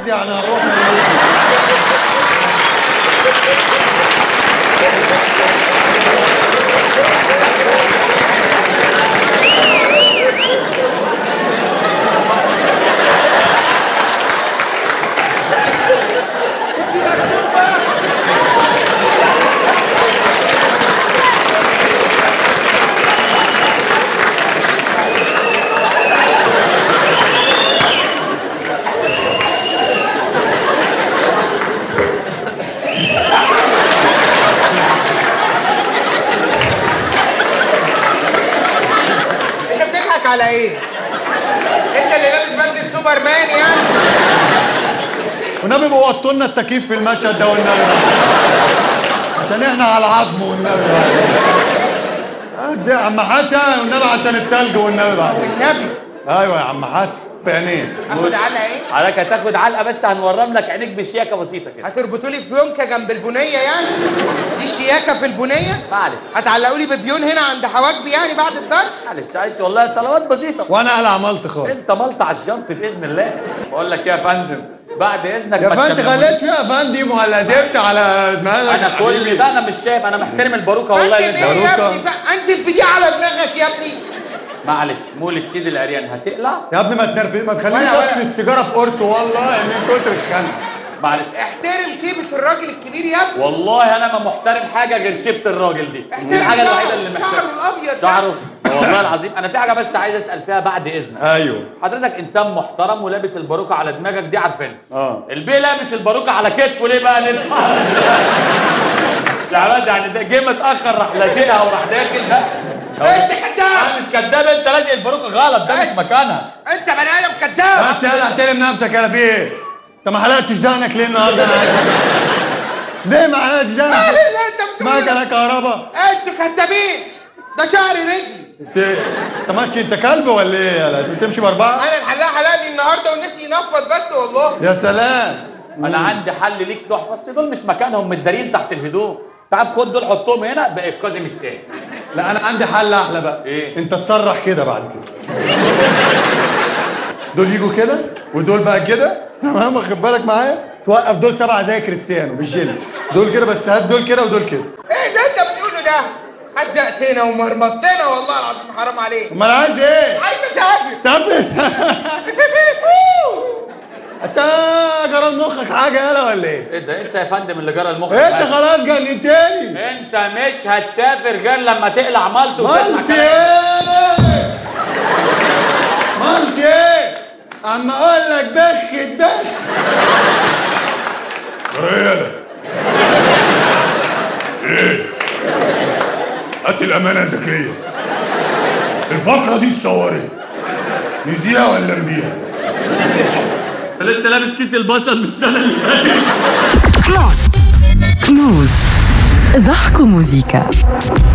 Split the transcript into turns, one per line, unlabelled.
عز يعني هنروح
انت بتضحك على ايه؟ انت اللي لابس بدله سوبرمان يعني
والنبي بوطوا لنا التكييف في المشهد ده والنبي عشان احنا على العظم والنبي ده يا عم حسن والنبي عشان التلج والنبي بعد
النبي
ايوه يا عم حسن بعينين
اخد علقه ايه؟
حضرتك هتاخد علقه بس هنورم لك عينيك بشياكه بسيطه كده
هتربطوا لي فيونكه جنب البنيه يعني؟ دي الشياكه في البنيه؟
معلش
هتعلقوا لي ببيون هنا عند حواجبي يعني بعد الضرب؟
معلش معلش والله طلبات بسيطه
وانا قلع عملت خالص
انت ملط على الجنط باذن الله بقول لك إيه يا فندم بعد اذنك
يا
ما
فندم
تكلمونيش.
خليت فيها فندم ولا زفت على دماغك
انا كل ده انا مش شايف انا محترم الباروكه والله
انت
اللي
ايه
انت
يا
باروكة.
ابني بقى؟ انزل بدي على دماغك يا ابني
معلش مولد سيد العريان هتقلع
يا ابني ما تنرفز ما تخلينيش
ولا-
اطفي السيجاره في اورته والله ان انت كنت بتتخانق
معلش
احترم شيبه الراجل الكبير يا ابني
والله انا ما محترم حاجه غير شيبه الراجل دي دي
احترم
الحاجه
شعره-
الوحيده اللي محترم
شعره الابيض ده.
شعره والله العظيم انا في حاجه بس عايز اسال فيها بعد اذنك
ايوه
حضرتك انسان محترم ولابس الباروكه على دماغك دي عارفينها
اه
البيه لابس الباروكه على كتفه ليه بقى ندفع يعني يعني ده جه متاخر راح لازقها وراح داخل ده
انت كداب
انا مش كداب انت لازق الباروكه غلط ده مش مكانها
انت بني ادم كداب
بس يلا احترم نفسك يا في ايه انت ما حلقتش دهنك ليه النهارده انا عايز ليه ما حلقتش
ايه
دهنك
اللي انت بتقوله
مكنه كهرباء
انتوا كدابين ده شعر رجلي
انت انت ماشي انت كلب ولا ايه يا لازم تمشي باربعه
انا الحلاق حلق لي النهارده والناس ينفض بس والله
يا سلام
انا عندي حل ليك تحفه بس دول مش مكانهم متدارين تحت الهدوم تعال خد دول حطهم هنا بقى كاظم الساهر
لا انا عندي حل احلى بقى
ايه؟
انت تسرح كده بعد كده دول يجوا كده ودول بقى كده تمام واخد بالك معايا توقف دول سبعه زي كريستيانو بالجيل دول كده بس هات دول كده ودول كده
ايه ده انت بتقوله ده هزقتنا ومرمطتنا والله العظيم حرام عليك
امال عايز ايه؟
عايز اسافر
سافر انت جرى مخك حاجه يالا ولا ايه؟
ايه ده انت يا فندم اللي جرى المخ
انت
معاك.
خلاص جننتني
انت مش هتسافر غير لما تقلع مالت وتسمع
مالت
كلام
ايه؟ مالت ايه؟ اما اقول لك بخ بخ
ريالة ايه هات الامانه ذكيه الفقره دي اتصورت نزيها ولا نبيها
لسه لابس كيس البصل من السنه اللي فاتت
كنوز كنوز ضحك وموسيقى